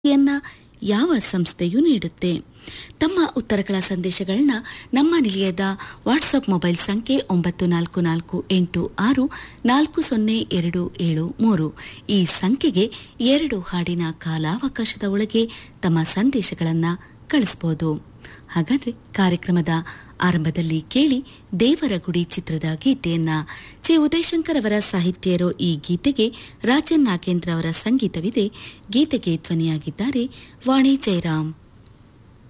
ಯನ್ನ ಯಾವ ಸಂಸ್ಥೆಯು ನೀಡುತ್ತೆ ತಮ್ಮ ಉತ್ತರಗಳ ಸಂದೇಶಗಳನ್ನ ನಮ್ಮ ನಿಲಯದ ವಾಟ್ಸಪ್ ಮೊಬೈಲ್ ಸಂಖ್ಯೆ ಒಂಬತ್ತು ನಾಲ್ಕು ನಾಲ್ಕು ಎಂಟು ಆರು ನಾಲ್ಕು ಸೊನ್ನೆ ಎರಡು ಏಳು ಮೂರು ಈ ಸಂಖ್ಯೆಗೆ ಎರಡು ಹಾಡಿನ ಕಾಲಾವಕಾಶದ ಒಳಗೆ ತಮ್ಮ ಸಂದೇಶಗಳನ್ನು ಕಳಿಸ್ಬೋದು ಹಾಗಾದ್ರೆ ಕಾರ್ಯಕ್ರಮದ ಆರಂಭದಲ್ಲಿ ಕೇಳಿ ದೇವರ ಗುಡಿ ಚಿತ್ರದ ಗೀತೆಯನ್ನ ಚೆ ಉದಯಶಂಕರ್ ಅವರ ಸಾಹಿತ್ಯ ಇರೋ ಈ ಗೀತೆಗೆ ರಾಜನ್ ನಾಗೇಂದ್ರ ಅವರ ಸಂಗೀತವಿದೆ ಗೀತೆಗೆ ಧ್ವನಿಯಾಗಿದ್ದಾರೆ ವಾಣಿ ಜಯರಾಮ್